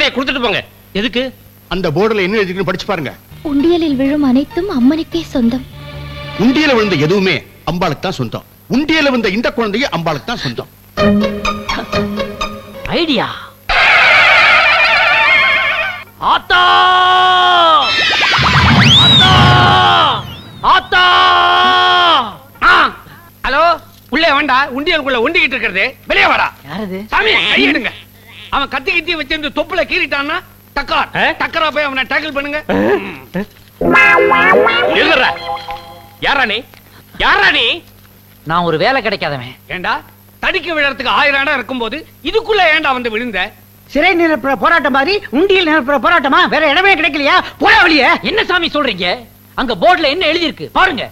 கொடுத்துட்டு போங்க எதுக்கு அந்த போர்டுல என்ன எழுதிருக்குன்னு படிச்சு பாருங்க உண்டியலில் விழும் அனைத்தும் அம்மனுக்கே சொந்தம் உண்டியல விழுந்த எதுவுமே அம்பாளுக்கு தான் சொந்தம் உண்டியல விழுந்த இந்த குழந்தைய அம்பாளுக்கு தான் சொந்தம் ஐடியா ஆத்தா ஆத்தா ஆத்தா ஆ, ஹலோ உள்ளே வேண்டா உண்டியலுக்குள்ள உண்டிக்கிட்டு இருக்கிறது வெளியே வாடா யாரது சாமி கையெடுங்க அவன் கத்தி கத்தி வச்சிருந்து தொப்புல கீறிட்டான்னா டக்கார் டக்கரா போய் அவனை டேக்கிள் பண்ணுங்க எழுதுற யாரா நீ யாரா நீ நான் ஒரு வேலை கிடைக்காதவன் ஏண்டா தடிக்க விழறதுக்கு ஆயிரம் இடம் இருக்கும்போது இதுக்குள்ள ஏண்டா வந்து விழுந்த சிறை நிரப்புற போராட்டம் மாதிரி உண்டியல் நிரப்புற போராட்டமா வேற இடமே கிடைக்கலையா போடா வழிய என்ன சாமி சொல்றீங்க அங்க போர்டுல என்ன எழுதி இருக்கு பாருங்க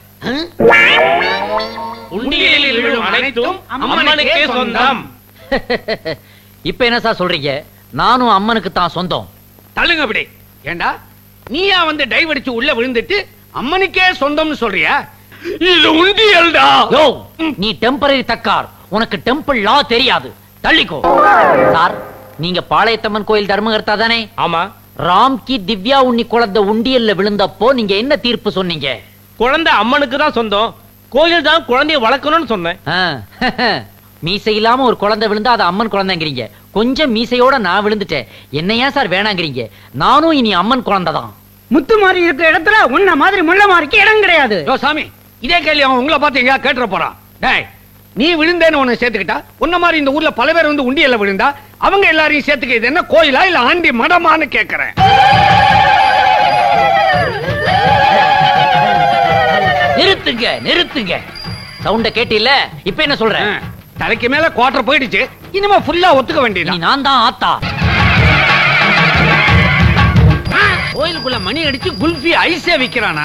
உண்டியலில் விழும் அனைத்தும் அம்மனுக்கே சொந்தம் இப்ப என்ன சார் சொல்றீங்க நானும் அம்மனுக்கு தான் சொந்தம் தள்ளுங்க அப்படி ஏண்டா நீயா வந்து டைவ் அடிச்சு உள்ள விழுந்துட்டு அம்மனுக்கே சொந்தம்னு சொல்றியா இது உண்டியல்டா யோ நீ டெம்பரரி தக்கார் உனக்கு டெம்பிள் லா தெரியாது தள்ளிக்கோ சார் நீங்க பாளையத்தம்மன் கோயில் தர்மகர்த்தா தானே ஆமா ராம்கி திவ்யா உன்னி குழந்தை உண்டியல்ல விழுந்தப்போ நீங்க என்ன தீர்ப்பு சொன்னீங்க குழந்தை அம்மனுக்கு தான் சொந்தம் கோயில் தான் குழந்தைய வளர்க்கணும்னு சொன்னேன் ஆ, மீசை இல்லாம ஒரு குழந்தை விழுந்தா அது அம்மன் குழந்தைங்கிறீங்க கொஞ்சம் மீசையோட நான் விழுந்துட்டேன் என்ன ஏன் சார் வேணாங்கிறீங்க நானும் இனி அம்மன் குழந்தை தான் முத்து மாதிரி இருக்கிற இடத்துல உன்ன மாதிரி முள்ள மாதிரிக்கு இடம் கிடையாது யோ சாமி இதே கேள்வி அவன் உங்களை பார்த்து எங்கேயா கேட்டுற போறான் டேய் நீ விழுந்தேன்னு உன்னை சேர்த்துக்கிட்டா உன்ன மாதிரி இந்த ஊர்ல பல பேர் வந்து உண்டியல்ல விழுந்தா அவங்க எல்லாரையும் சேர்த்துக்க இது என்ன கோயிலா இல்ல ஆண்டி மடமான்னு கேக்குறேன் நிறுத்துங்க நிறுத்துங்க சவுண்ட கேட்டில்ல இப்ப என்ன ஆ, சொல்றேன் தலைக்கு மேல குவார்டர் போயிடுச்சு இனிமே ஃபுல்லா ஒத்துக்க நீ வேண்டியது நான் தான் ஆத்தா கோயிலுக்குள்ள மணி அடிச்சு குல்ஃபி ஐஸே விக்கிறானா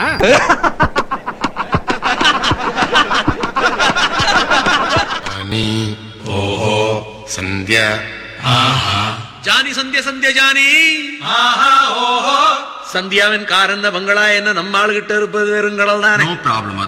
ಜಾನಿ ಓಹೋ ಸಂಧ್ಯಾ ജാനി സന്ധ്യ സന്ധ്യ ജാനി സന്ധ്യാവൻ കാരന്ന ബംഗള എന്ന നമ്മാൾ കിട്ട ഇരുപ്പത് വെറും കടൽ ನೋ ಪ್ರಾಬ್ಲಮ್